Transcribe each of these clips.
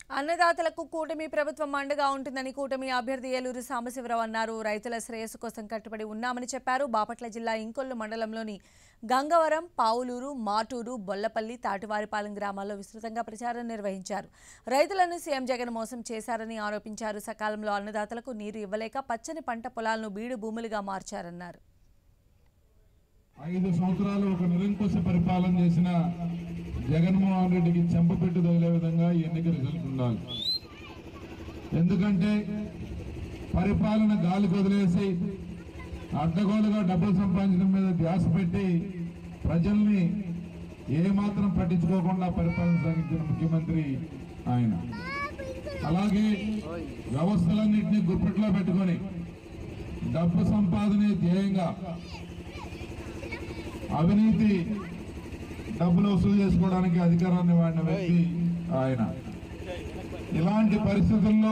అన్నదాతలకు కూటమి ప్రభుత్వం అండగా ఉంటుందని కూటమి అభ్యర్థి ఏలూరు సాంబశివరావు అన్నారు రైతుల శ్రేయస్సు కోసం కట్టుబడి ఉన్నామని చెప్పారు బాపట్ల జిల్లా ఇంకొల్లు మండలంలోని గంగవరం పావులూరు మాటూరు బొల్లపల్లి తాటివారిపాలెం గ్రామాల్లో విస్తృతంగా ప్రచారం నిర్వహించారు రైతులను సీఎం జగన్ మోసం చేశారని ఆరోపించారు సకాలంలో అన్నదాతలకు నీరు ఇవ్వలేక పచ్చని పంట పొలాలను బీడు భూములుగా మార్చారన్నారు ఐదు సంవత్సరాలు ఒక నిరంకుశ పరిపాలన చేసిన జగన్మోహన్ రెడ్డికి చెంపపెట్టు తగిలే విధంగా ఈ ఎన్నిక రిజల్ట్ ఉండాలి ఎందుకంటే పరిపాలన గాలికి వదిలేసి అడ్డగోలుగా డబ్బులు సంపాదించడం మీద ధ్యాస పెట్టి ప్రజల్ని ఏమాత్రం పట్టించుకోకుండా పరిపాలన సాగించిన ముఖ్యమంత్రి ఆయన అలాగే వ్యవస్థలన్నింటినీ గుప్పెట్లో పెట్టుకొని డబ్బు సంపాదనే ధ్యేయంగా అవినీతి డబ్బులు వసూలు చేసుకోవడానికి అధికారాన్ని వాడిన వ్యక్తి ఆయన ఇలాంటి పరిస్థితుల్లో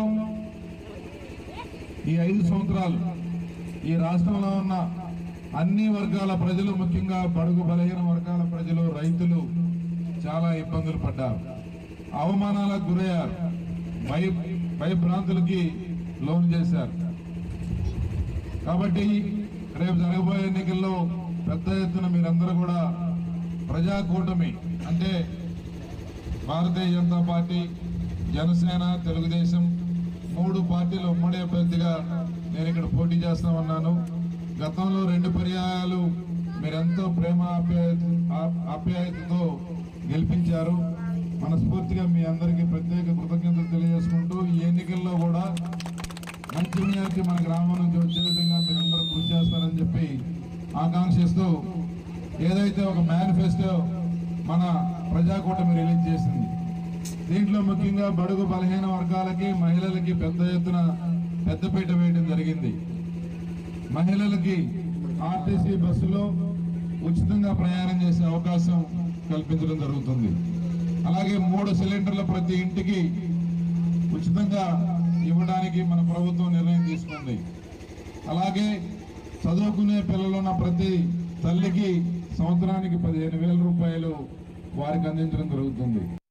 ఈ ఐదు సంవత్సరాలు ఈ రాష్ట్రంలో ఉన్న అన్ని వర్గాల ప్రజలు ముఖ్యంగా బడుగు బలహీన వర్గాల ప్రజలు రైతులు చాలా ఇబ్బందులు పడ్డారు అవమానాలకు గురయ్యారు భయ భయభ్రాంతులకి లోన్ చేశారు కాబట్టి రేపు జరగబోయే ఎన్నికల్లో పెద్ద ఎత్తున మీరందరూ కూడా ప్రజాకూటమి అంటే భారతీయ జనతా పార్టీ జనసేన తెలుగుదేశం మూడు పార్టీలు ఉమ్మడి అభ్యర్థిగా నేను ఇక్కడ పోటీ చేస్తా ఉన్నాను గతంలో రెండు పర్యాయాలు మీరెంతో ప్రేమ ఆప్యాయత ఆ- ఆప్యాయతతో గెలిపించారు మనస్ఫూర్తిగా మీ అందరికీ ప్రత్యేక కృతజ్ఞతలు తెలియజేసుకుంటూ ఈ ఎన్నికల్లో కూడా మంచి మెజార్టీ మన గ్రామం నుంచి వచ్చే విధంగా మీరందరూ కృషి చేస్తారని చెప్పి ఆకాంక్షిస్తూ ఏదైతే ఒక మేనిఫెస్టో మన ప్రజాకూటమి రిలీజ్ చేసింది దీంట్లో ముఖ్యంగా బడుగు బలహీన వర్గాలకి మహిళలకి పెద్ద ఎత్తున పెద్దపీట వేయడం జరిగింది మహిళలకి ఆర్టీసీ బస్సులో ఉచితంగా ప్రయాణం చేసే అవకాశం కల్పించడం జరుగుతుంది అలాగే మూడు సిలిండర్ల ప్రతి ఇంటికి ఉచితంగా ఇవ్వడానికి మన ప్రభుత్వం నిర్ణయం తీసుకుంది అలాగే చదువుకునే పిల్లలున్న ప్రతి తల్లికి సంవత్సరానికి పదిహేను వేల రూపాయలు వారికి అందించడం జరుగుతుంది